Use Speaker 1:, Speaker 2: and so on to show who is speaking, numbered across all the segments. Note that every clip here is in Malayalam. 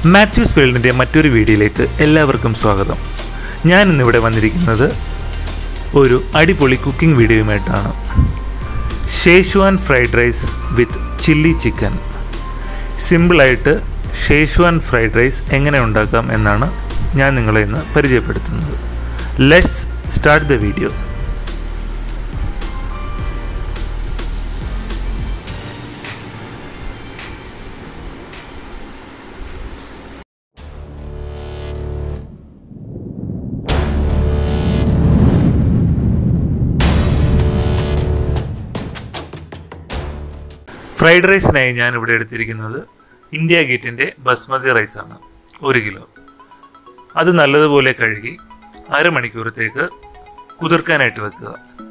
Speaker 1: മാത്യൂസ് വേൾഡിൻ്റെ മറ്റൊരു വീഡിയോയിലേക്ക് എല്ലാവർക്കും സ്വാഗതം ഞാൻ ഇന്നിവിടെ വന്നിരിക്കുന്നത് ഒരു അടിപൊളി കുക്കിംഗ് വീഡിയോയുമായിട്ടാണ് Schezwan fried rice with chilli chicken സിമ്പിളായിട്ട് ഷേഷ്വാൻ ഫ്രൈഡ് റൈസ് എങ്ങനെ ഉണ്ടാക്കാം എന്നാണ് ഞാൻ നിങ്ങളെ ഇന്ന് പരിചയപ്പെടുത്തുന്നത് let's start the video fried റൈസിനായി ഞാൻ ഇവിടെ എടുത്തിരിക്കുന്നത് ഇന്ത്യ ഗേറ്റിൻ്റെ ബസ്മതി റൈസാണ് ഒരു കിലോ അത് നല്ലതുപോലെ കഴുകി അരമണിക്കൂറത്തേക്ക് കുതിർക്കാനായിട്ട് വെക്കുക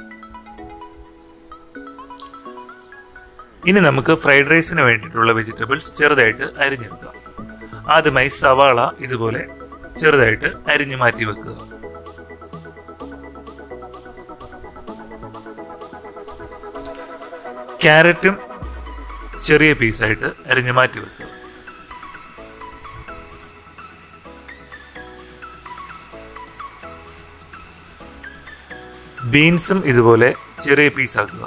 Speaker 1: ഇനി നമുക്ക് ഫ്രൈഡ് റൈസിന് വേണ്ടിയിട്ടുള്ള വെജിറ്റബിൾസ് ചെറുതായിട്ട് അരിഞ്ഞെടുക്കാം ആദ്യമായി സവാള ഇതുപോലെ ചെറുതായിട്ട് അരിഞ്ഞു മാറ്റി വെക്കുക ക്യാരറ്റും ചെറിയ പീസായിട്ട് അരിഞ്ഞു മാറ്റി വെക്കുക ബീൻസും ഇതുപോലെ ചെറിയ പീസാക്കുക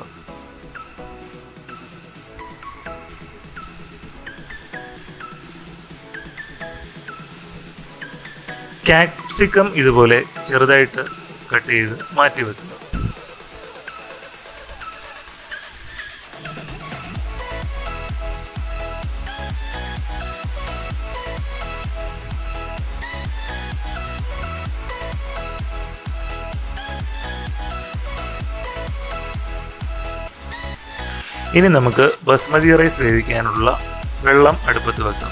Speaker 1: കാപ്സിക്കം ഇതുപോലെ ചെറുതായിട്ട് കട്ട് ചെയ്ത് മാറ്റി വെക്കുക ഇനി നമുക്ക് ബസ്മതി റൈസ് വേവിക്കാനുള്ള വെള്ളം അടുപ്പത്ത് വെക്കാം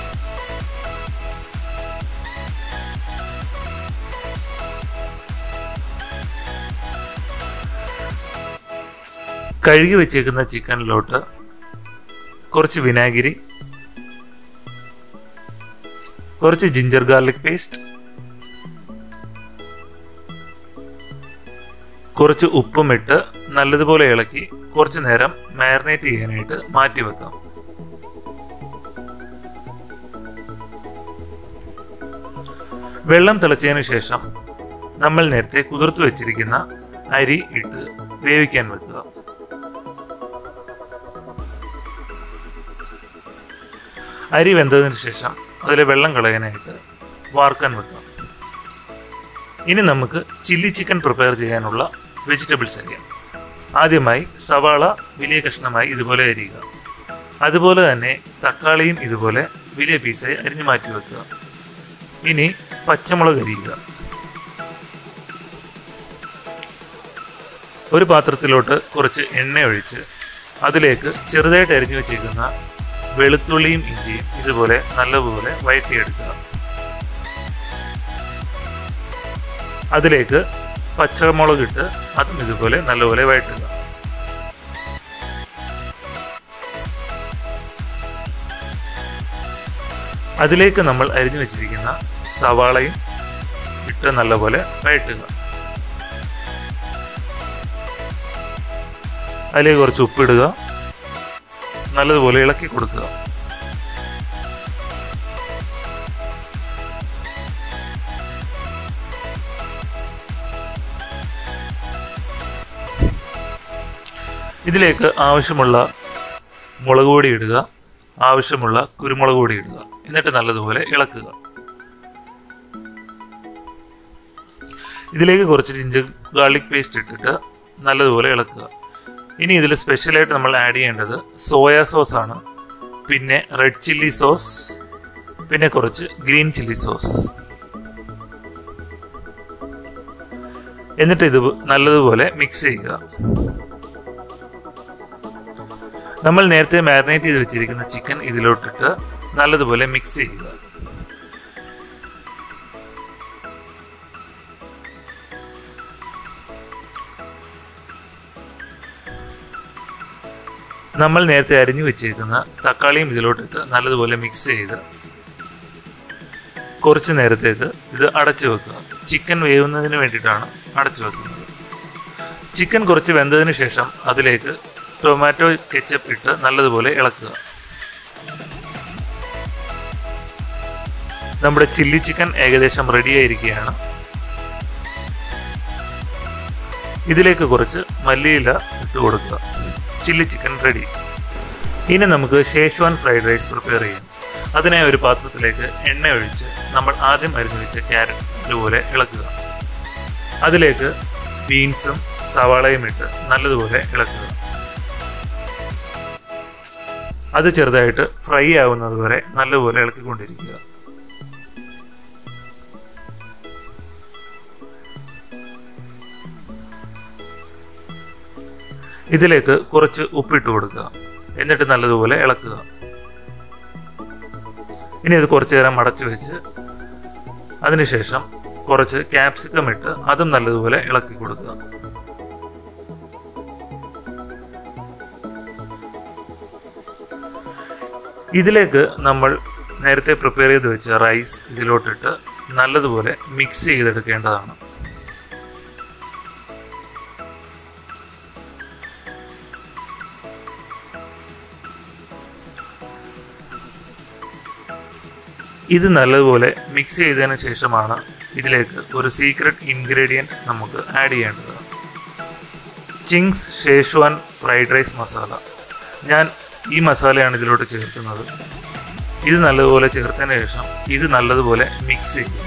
Speaker 1: കഴുകി വെച്ചേക്കുന്ന ചിക്കനിലോട്ട് കുറച്ച് വിനാഗിരി കുറച്ച് ജിഞ്ചർ ഗാർലിക് പേസ്റ്റ് കുറച്ച് ഉപ്പും ഇട്ട് നല്ലതുപോലെ ഇളക്കി കുറച്ച് നേരം മാരിനേറ്റ് ചെയ്യാനായിട്ട് മാറ്റി വെക്കാം വെള്ളം തിളച്ചതിന് ശേഷം നമ്മൾ നേരത്തെ കുതിർത്തു വെച്ചിരിക്കുന്ന അരി ഇട്ട് വേവിക്കാൻ വെക്കുക അരി വെന്തതിന് ശേഷം അതിലെ വെള്ളം കളയാനായിട്ട് വാർക്കാൻ വെക്കാം ഇനി നമുക്ക് ചില്ലി ചിക്കൻ പ്രിപ്പയർ ചെയ്യാനുള്ള വെജിറ്റബിൾസ് അറിയാം ആദ്യമായി സവാള വലിയ കഷ്ണമായി ഇതുപോലെ അരിയുക അതുപോലെ തന്നെ തക്കാളിയും ഇതുപോലെ വലിയ പീസായി അരിഞ്ഞു മാറ്റി വെക്കുക ഇനി പച്ചമുളക് അരിയുക ഒരു പാത്രത്തിലോട്ട് കുറച്ച് എണ്ണ ഒഴിച്ച് അതിലേക്ക് ചെറുതായിട്ട് അരിഞ്ഞു വെച്ചേക്കുന്ന വെളുത്തുള്ളിയും ഇഞ്ചിയും ഇതുപോലെ നല്ലപോലെ വഴറ്റിയെടുക്കുക അതിലേക്ക് പച്ചമുളക് ഇട്ട് അതും ഇതുപോലെ നല്ലപോലെ വഴറ്റുക അതിലേക്ക് നമ്മൾ അരിഞ്ഞു വെച്ചിരിക്കുന്ന സവാളയും ഇട്ട് നല്ലപോലെ വഴറ്റുക അതിലേക്ക് കുറച്ച് ഉപ്പിടുക നല്ലതുപോലെ ഇളക്കി കൊടുക്കുക ഇതിലേക്ക് ആവശ്യമുള്ള മുളക് പൊടി ഇടുക ആവശ്യമുള്ള കുരുമുളക് പൊടി ഇടുക എന്നിട്ട് നല്ലതുപോലെ ഇളക്കുക ഇതിലേക്ക് കുറച്ച് ജിഞ്ചർ ഗാർലിക് പേസ്റ്റ് ഇട്ടിട്ട് നല്ലതുപോലെ ഇളക്കുക ഇനി ഇതിൽ സ്പെഷ്യലായിട്ട് നമ്മൾ ആഡ് ചെയ്യേണ്ടത് സോയാ സോസ് ആണ് പിന്നെ റെഡ് ചില്ലി സോസ് പിന്നെ കുറച്ച് ഗ്രീൻ ചില്ലി സോസ് എന്നിട്ട് ഇത് നല്ലതുപോലെ മിക്സ് ചെയ്യുക നമ്മൾ നേരത്തെ മാരിനേറ്റ് ചെയ്ത് വെച്ചിരിക്കുന്ന ചിക്കൻ ഇതിലോട്ടിട്ട് നല്ലതുപോലെ മിക്സ് ചെയ്യുക നമ്മൾ നേരത്തെ അരിഞ്ഞു വെച്ചേക്കുന്ന തക്കാളിയും ഇതിലോട്ടിട്ട് നല്ലതുപോലെ മിക്സ് ചെയ്ത് കുറച്ച് നേരത്തേക്ക് ഇത് അടച്ചു വെക്കുക ചിക്കൻ വേവുന്നതിന് വേണ്ടിയിട്ടാണ് അടച്ചു വെക്കുന്നത് ചിക്കൻ കുറച്ച് വെന്തതിന് ശേഷം അതിലേക്ക് ടൊമാറ്റോ കെച്ചപ്പ് ഇട്ട് നല്ലതുപോലെ ഇളക്കുക നമ്മുടെ ചില്ലി ചിക്കൻ ഏകദേശം റെഡിയായിരിക്കുകയാണ് ഇതിലേക്ക് കുറച്ച് മല്ലിയില ഇട്ട് കൊടുക്കുക ചില്ലി ചിക്കൻ റെഡി ഇനി നമുക്ക് ഷേഷ്വാൻ ഫ്രൈഡ് റൈസ് പ്രിപ്പയർ ചെയ്യാം അതിനായി ഒരു പാത്രത്തിലേക്ക് എണ്ണ ഒഴിച്ച് നമ്മൾ ആദ്യം അരിഞ്ഞു വെച്ച ക്യാരറ്റ് ഇതുപോലെ ഇളക്കുക അതിലേക്ക് ബീൻസും സവാളയും ഇട്ട് നല്ലതുപോലെ ഇളക്കുക അത് ചെറുതായിട്ട് ഫ്രൈ ആവുന്നത് വരെ നല്ലപോലെ ഇളക്കിക്കൊണ്ടിരിക്കുക ഇതിലേക്ക് കുറച്ച് ഉപ്പിട്ട് കൊടുക്കുക എന്നിട്ട് നല്ലതുപോലെ ഇളക്കുക ഇനി ഇത് കുറച്ചു നേരം അടച്ചു വെച്ച് അതിനുശേഷം കുറച്ച് ക്യാപ്സിക്കം ഇട്ട് അതും നല്ലതുപോലെ ഇളക്കി കൊടുക്കുക ഇതിലേക്ക് നമ്മൾ നേരത്തെ പ്രിപ്പയർ ചെയ്ത് വെച്ച റൈസ് ഇതിലോട്ടിട്ട് നല്ലതുപോലെ മിക്സ് ചെയ്തെടുക്കേണ്ടതാണ് ഇത് നല്ലതുപോലെ മിക്സ് ചെയ്തതിന് ശേഷമാണ് ഇതിലേക്ക് ഒരു സീക്രട്ട് ഇൻഗ്രീഡിയൻറ്റ് നമുക്ക് ആഡ് ചെയ്യേണ്ടത് Ching's Schezwan fried rice masala ഞാൻ ഈ മസാലയാണ് ഇതിലോട്ട് ചേർക്കുന്നത് ഇത് നല്ലതുപോലെ ചേർത്തതിന് ശേഷം ഇത് നല്ലതുപോലെ മിക്സ് ചെയ്യുക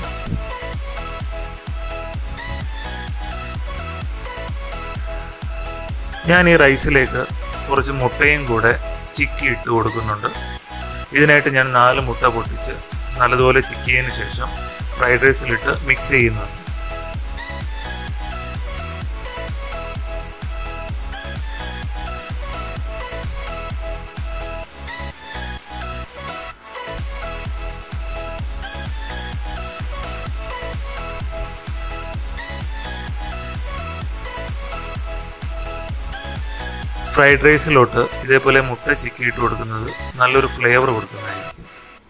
Speaker 1: ഞാൻ ഈ റൈസിലേക്ക് കുറച്ച് മുട്ടയും കൂടെ ചിക്കി ഇട്ട് കൊടുക്കുന്നുണ്ട് ഇതിനായിട്ട് ഞാൻ നാല് മുട്ട പൊട്ടിച്ച് നല്ലതുപോലെ ചിക്കിയതിന് ശേഷം ഫ്രൈഡ് റൈസിലിട്ട് മിക്സ് ചെയ്യുന്നത് ഫ്രൈഡ് റൈസിലോട്ട് ഇതേപോലെ മുട്ട ചിക്കിയിട്ട് കൊടുക്കുന്നത് നല്ലൊരു ഫ്ലേവർ കൊടുക്കുന്നതായിരിക്കും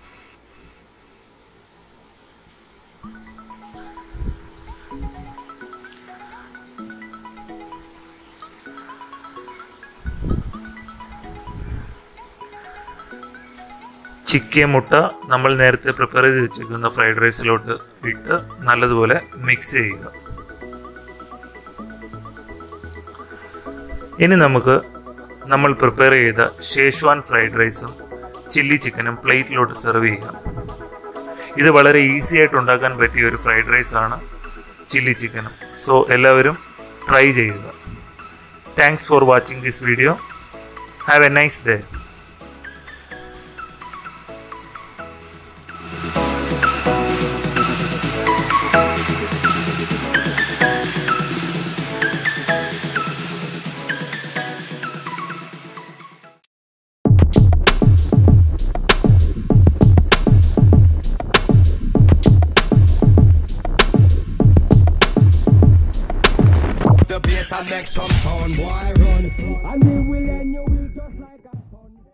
Speaker 1: ചിക്കിയ മുട്ട നമ്മൾ നേരത്തെ പ്രിപ്പയർ ചെയ്ത് വെച്ചിരിക്കുന്ന ഫ്രൈഡ് റൈസിലോട്ട് ഇട്ട് നല്ലതുപോലെ മിക്സ് ചെയ്യുക ഇനി നമുക്ക് നമ്മൾ പ്രിപ്പയർ ചെയ്ത ഷേഷ്വാൻ ഫ്രൈഡ് റൈസും ചില്ലി ചിക്കനും പ്ലേറ്റിലോട്ട് സെർവ് ചെയ്യാം ഇത് വളരെ ഈസി ആയിട്ട് ഉണ്ടാക്കാൻ പറ്റിയ ഒരു ഫ്രൈഡ് റൈസ് ആണ് ചില്ലി ചിക്കനും സോ എല്ലാവരും ട്രൈ ചെയ്യുക thanks for watching this video have a nice day
Speaker 2: the bass and make some sound, boy, run. And we will end you will just like a fun.